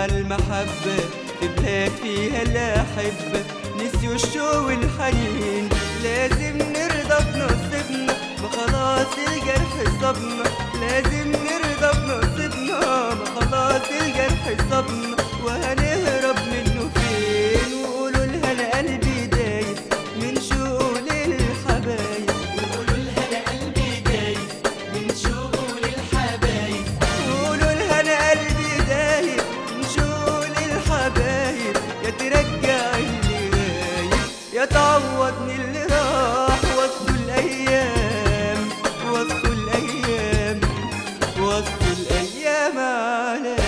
المحبة في بلاد فيها الأحبة نسيوا الشوق والحنين لازم نرضى بنصيبنا ما خلاص الجرح صابنا لازم نرضى بنصيبنا ما خلاص الجرح صابنا وهنهرب منه فين وقولوا لها انا قلبي دايب من شوق للحبايب وقولوا لها انا قلبي دايب من شوقه للحبايب قولوا لها انا قلبي دايب من شوق للحبايب يا ترجع اللي غايب يا تعوضني اللي راح وصوا الايام وصوا الايام وصوا الايام عليا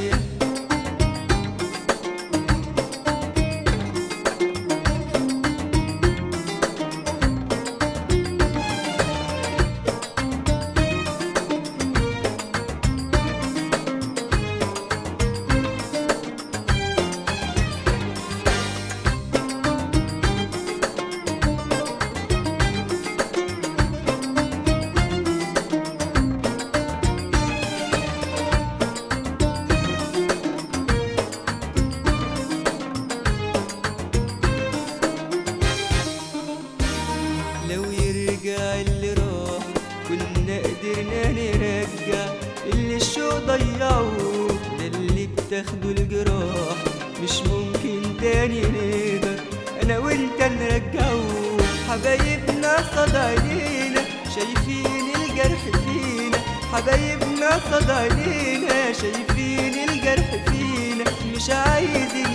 لو يرجع اللي راح كنا قدرنا نرجع اللي الشوق ضيعوه ده اللي بتاخده الجراح مش ممكن تاني نقدر انا وانت نرجعوه حبايبنا صد علينا شايفين الجرح فينا حبايبنا صد علينا شايفين الجرح فينا مش عايزين